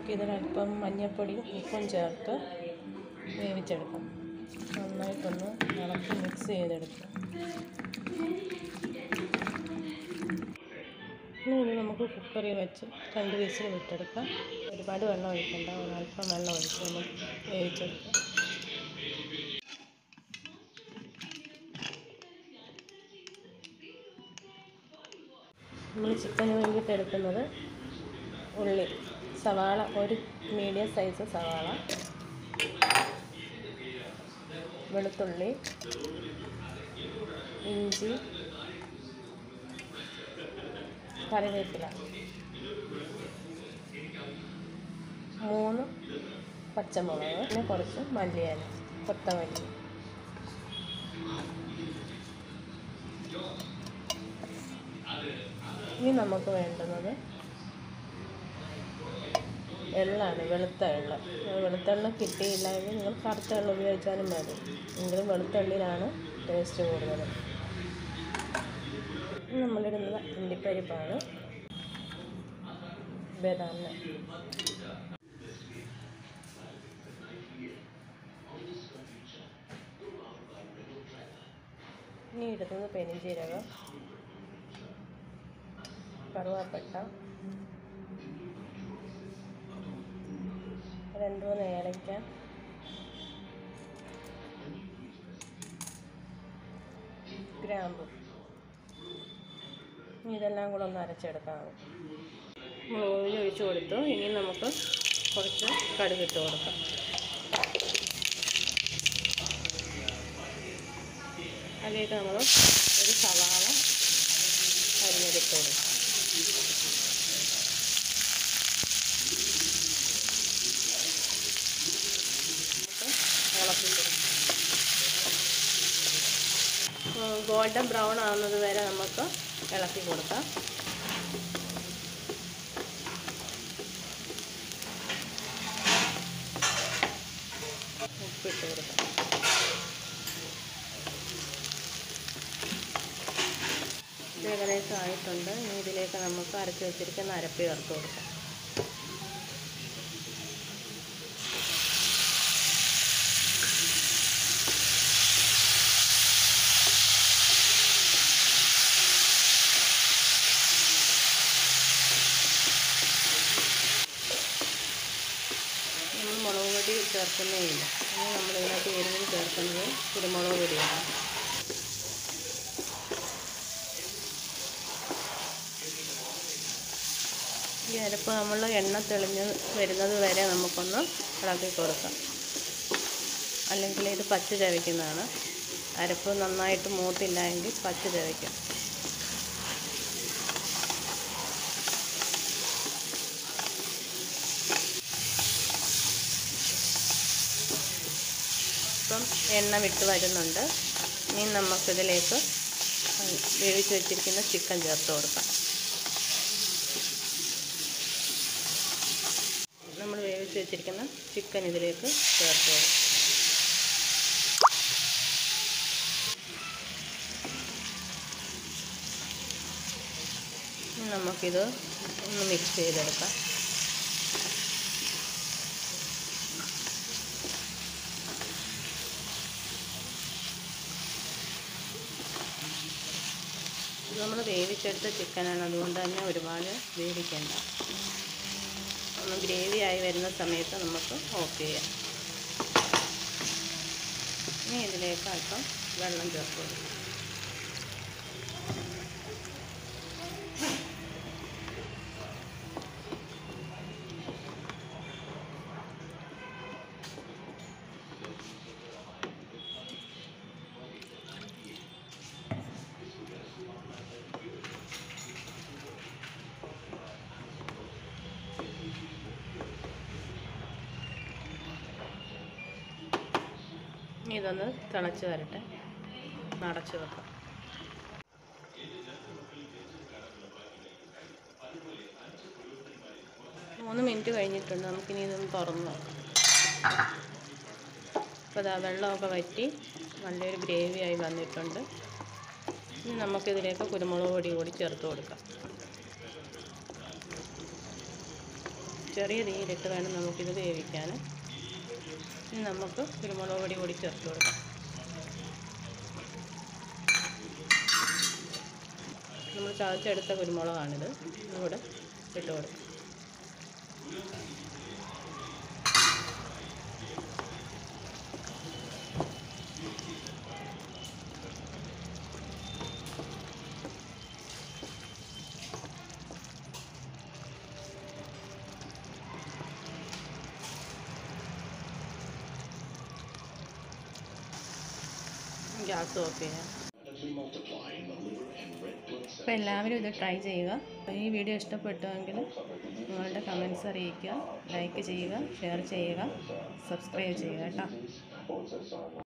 നമുക്കിതിനല്പം മഞ്ഞൾപ്പൊടിയും ഉപ്പും ചേർത്ത് വേവിച്ചെടുക്കാം നന്നായിട്ടൊന്ന് ഇളക്കി മിക്സ് ചെയ്തെടുക്കാം ഇനി ഇത് നമുക്ക് കുക്കറിൽ വെച്ച് രണ്ട് വിസിൽ വിട്ടെടുക്കാം ഒരുപാട് വെള്ളം ഒഴിക്കണ്ട ഒരല്പം വെള്ളം ഒഴിച്ച് നമുക്ക് വേവിച്ചെടുക്കാം നമ്മൾ ചിക്കന് വേണ്ടിയിട്ട് എടുക്കുന്നത് ഉള്ളി സവാള ഒരു മീഡിയം സൈസ് സവാള വെളുത്തുള്ളി ഇഞ്ചി കറിവേപ്പില മൂന്ന് പച്ചമുളക് പിന്നെ കുറച്ച് മല്ലിയില കൊത്തമല്ലി ഇനി നമുക്ക് വേണ്ടുന്നത് എള്ളാണ് വെളുത്ത എള്ള വെളുത്ത എള്ള കിട്ടിയില്ല എങ്കിൽ നിങ്ങൾ കറുത്ത എള്ള ഉപയോഗിച്ചാലും മതി എങ്കിലും വെളുത്ത എള്ളിലാണ് ടേസ്റ്റ് കൂടുതൽ ഇനി നമ്മളിടുന്നത് അണ്ടിപ്പരിപ്പാണ് ബദാം ഇനി ഇടുന്നത് പെരിഞ്ചീരകം കറുവാപ്പട്ട രണ്ട് മൂന്ന് ഏലക്ക ഗ്രാമ്പു ഇനി ഇതെല്ലാം കൂടെ ഒന്ന് അരച്ചെടുക്കാം നമ്മൾ ഓയിൽ ഒഴിച്ച് കൊടുത്തു ഇനി നമുക്ക് കുറച്ച് കടുകിട്ട് കൊടുക്കാം അതിലേക്ക് നമ്മൾ ഒരു സവാള അരിഞ്ഞതിട്ട് കൊടുക്കാം ഇളക്കി കൊടുക്കാം ഗോൾഡൻ ബ്രൗൺ ആവുന്നത് വരെ നമുക്ക് ഇളക്കി കൊടുക്കാം ഉപ്പിട്ട് കൊടുക്കാം ഇത് ഏകദേശം ആയിട്ടുണ്ട് ഇനി ഇതിലേക്ക് നമുക്ക് അരച്ച് വെച്ചിരിക്കുന്ന അരപ്പ് ചേർത്ത് കൊടുക്കാം നമ്മൾ മുളക് പൊടി ചേർക്കുന്നേയില്ല ഇനി നമ്മൾ ഇതിനകത്ത് എരിവിന് ചേർക്കുന്നത് കുരുമുളക് പൊടിയാണ് ഈ അരപ്പ് നമ്മൾ എണ്ണ തെളിഞ്ഞ് വരുന്നത് വരെ നമുക്കൊന്ന് ഇളക്കി കൊടുക്കാം അല്ലെങ്കിൽ ഇത് പച്ച ചവയ്ക്കുന്നതാണ് അരപ്പ് നന്നായിട്ട് മൂത്തില്ല എങ്കിൽ പച്ച ചവയ്ക്കും ഇപ്പം എണ്ണ വിട്ട് വരുന്നുണ്ട് ഇനി നമുക്കിതിലേക്ക് വേവിച്ച് വെച്ചിരിക്കുന്ന ചിക്കൻ ചേർത്ത് കൊടുക്കാം നമ്മൾ വേവിച്ച് വെച്ചിരിക്കുന്ന ചിക്കൻ ഇതിലേക്ക് ചേർത്ത് കൊടുക്കാം ഇനി നമുക്കിത് ഒന്ന് മിക്സ് ചെയ്തെടുക്കാം നമ്മൾ വേവിച്ചെടുത്ത ചിക്കനാണ് അതുകൊണ്ട് തന്നെ ഒരുപാട് വേവിക്കേണ്ട ഒന്ന് ഗ്രേവി ആയി വരുന്ന സമയത്ത് നമുക്ക് ഓഫ് ചെയ്യാം ഇനി ഇതിലേക്ക് അല്പം വെള്ളം ചേർത്ത് കൊടുക്കാം ഇനി ഇതൊന്ന് തിളച്ച് വരട്ടെ നടച്ച് വെക്കാം മൂന്ന് മിനിറ്റ് കഴിഞ്ഞിട്ടുണ്ട് നമുക്കിനി ഇതൊന്ന് തുറന്ന് നോക്കാം അപ്പോൾ അതാ വെള്ളമൊക്കെ വറ്റി നല്ലൊരു ഗ്രേവി ആയി വന്നിട്ടുണ്ട് ഇനി നമുക്കിതിലേക്ക് കുരുമുളക് പൊടി കൂടി ചേർത്ത് കൊടുക്കാം ചെറിയ തീയിലിട്ട് വേണം നമുക്കിത് വേവിക്കാൻ ഇനി നമുക്ക് കുരുമുളക് പൊടി കൂടി ചേർത്ത് കൊടുക്കാം നമ്മൾ ചതച്ചെടുത്ത കുരുമുളകാണിത് ഇവിടെ ഇട്ട് കൊടുക്കും ഗ്യാസ് ഓഫ് ചെയ്യാം അപ്പോൾ എല്ലാവരും ഇത് ട്രൈ ചെയ്യുക ഈ വീഡിയോ ഇഷ്ടപ്പെട്ടുവെങ്കിൽ നിങ്ങളുടെ കമൻസ് അറിയിക്കുക ലൈക്ക് ചെയ്യുക ഷെയർ ചെയ്യുക സബ്സ്ക്രൈബ് ചെയ്യുക കേട്ടോ